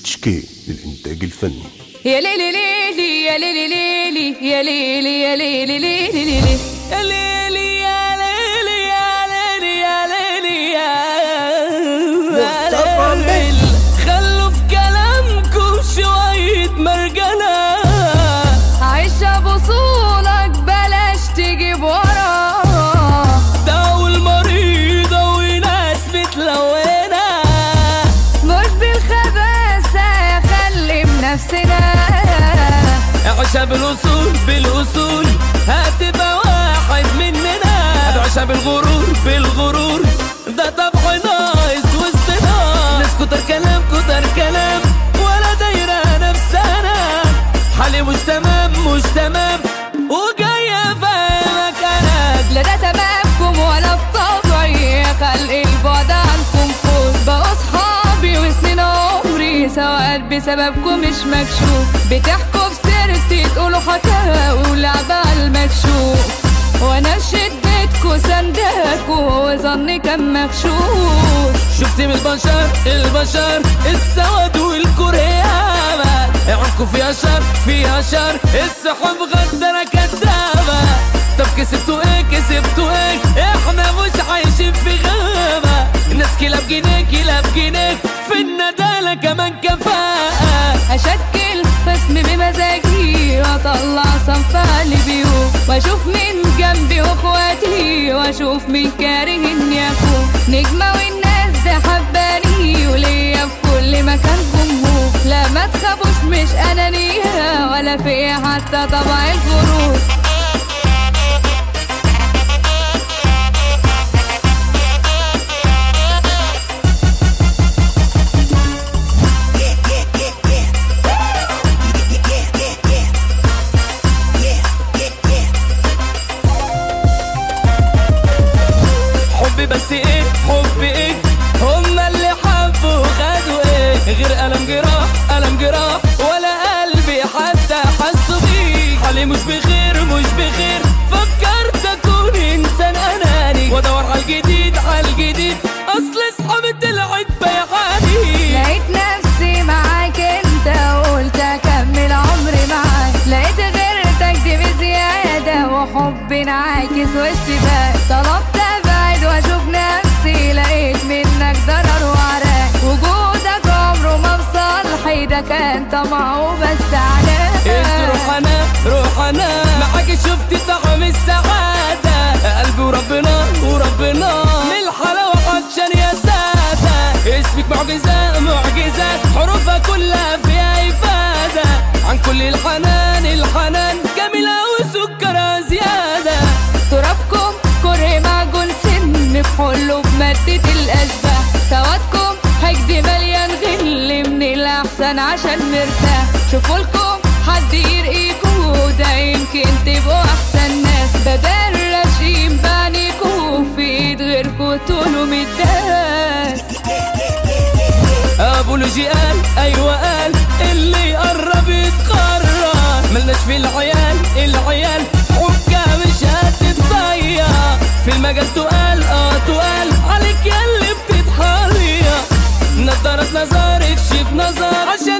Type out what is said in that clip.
اتش كي للإنتاج الفني يا ليلي ليلي يا ليلي ليلي يا ليلي يا ليلي ليلي ليلي يا ليلي يا ليلي يا ليلي يا ليلي يا ليلي خلوا في كلامكم شوية مرجلة عيشة بصولك بلاش تجيب ورا داو المريضة وناس متلونة مش بالخباثة خلي بنفسنا عيشة بالوصول بالوصول هتبقى واحد مننا عيشة بالغرور بالغرور ده طبع ناقص وسطنا ناس كتر كلام كتر كلام ولا دايرة نفسنا حالي مش تمام مش تمام وجاية فاهمك انا لا ده تمامكم ولا في طبعي خلي البعد عنكم فوق بقوا صحابي وسنين عمري سواء بسببكم مش مكشوف بتحكوا في سيرتي تقولوا حكاوي ولعبة على المكشوف وانا شدتكوا سندكوا وظني كان مغشوش شفت من البشر البشر السواد والكريامة عندكوا فيها شر فيها شر السحب غدرة كدابة طب كسبتوا ايه كسبتوا ايه احنا مش عايشين في غابة الناس كلاب جنيه كلاب جنيه في الندالة كمان كفاءة هشكل خصم بمزاجي واطلع صنف قلبي واشوف مين جنبي واخواتي واشوف مين كاره اني اكون نجمة والناس ده حباني وليا في كل مكان جمهور لا ما تخافوش مش انانية ولا فيا حتى طبع الغرور حبي بس ايه حبي ايه هما اللي حبوا خدوا ايه غير ألم جراح ألم جراح ولا قلبي حتى حسوا بيه حالي مش بخير مش بخير فكرت اكون انسان اناني وادور على الجديد على الجديد اصل اصحابي طلعت بيعاني لقيت نفسي معاك انت وقلت اكمل عمري معاك لقيت غيرتك دي بزياده وحبي انعاكس واشتباك طلبت ابعد واشوف نفسي لقيت منك ضرر وعراك وجودك عمره ما بصالحي ده كان طمعه بس عليك انت روح انا روح انا معاك شفت طعم السعاده قلبي وربنا وربنا من الحلاوه عطشان يا ساده اسمك معجزه معجزه حروفها كلها فيها افاده عن كل الحنان الحنان جميله وسكرها زياده ترابكم كره معجون سن بحله بمادة الأشباه سوادكم هجد مليان غل من الأحسن عشان مرتاح شوفولكم حد يرقيكوا ده يمكن تبقوا أحسن ناس بدل رشيم بعنيكوا في إيد غيركوا طولوا متداس ابو لوجي قال ايوه قال اللي يقرب يتقرب ملناش في العيال العيال حكا مش هتتصيا في المجال تقال اه تقال عليك يا اللي بتتحريا نضارة نظر اكشف نظر عشان